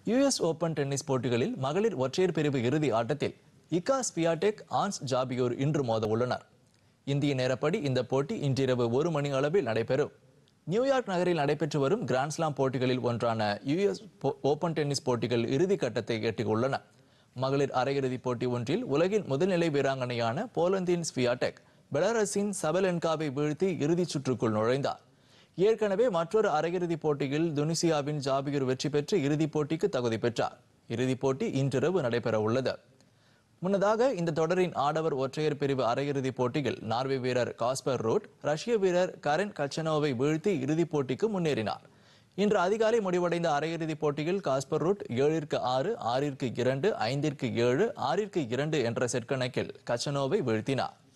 US open tennis போட்டிகளில் மகளிர் ஒற்றையர் பிரிவு இறுதி ஆட்டத்தில் இகா ஸ்பியாடெக் ஆன்ஸ் ஜாபியோர் இன்று மோத உள்ளனர் இந்திய நேரப்படி இந்த போட்டி இன்றிரவு ஒரு மணி அளவில் நடைபெறும் நியூயார்க் நகரில் நடைபெற்று வரும் கிராண்ட்ஸ்லாம் போட்டிகளில் ஒன்றான யுஎஸ் ஓபன் டென்னிஸ் போட்டிகள் இறுதி கட்டத்தை எட்டியுள்ளன மகளிர் அரையிறுதிப் போட்டி ஒன்றில் உலகின் முதல்நிலை வீராங்கனையான போலந்தின் ஸ்வியாடெக் பெலாரஸின் சபலென்காவை வீழ்த்தி இறுதிச் சுற்றுக்குள் நுழைந்தார் ஏற்கனவே மற்றொரு அரையிறுதிப் போட்டியில் துனிசியாவின் ஜாபியூர் வெற்றி பெற்று இறுதிப் போட்டிக்கு தகுதி பெற்றார் இறுதிப் போட்டி இன்றிரவு நடைபெற உள்ளது முன்னதாக இந்த தொடரின் ஆடவர் ஒற்றையர் பிரிவு அரையிறுதிப் போட்டியில் நார்வே வீரர் காஸ்பர் ரூட் ரஷ்ய வீரர் கரென் கச்சனோவை வீழ்த்தி இறுதிப் போட்டிக்கு முன்னேறினார் இன்று அதிகாலை முடிவடைந்த அரையிறுதிப் போட்டியில் காஸ்பர் ரூட் ஏழிற்கு ஆறு ஆறிற்கு இரண்டு ஐந்திற்கு ஏழு ஆறிற்கு இரண்டு என்ற செட் கணக்கில் கச்சனோவை வீழ்த்தினார்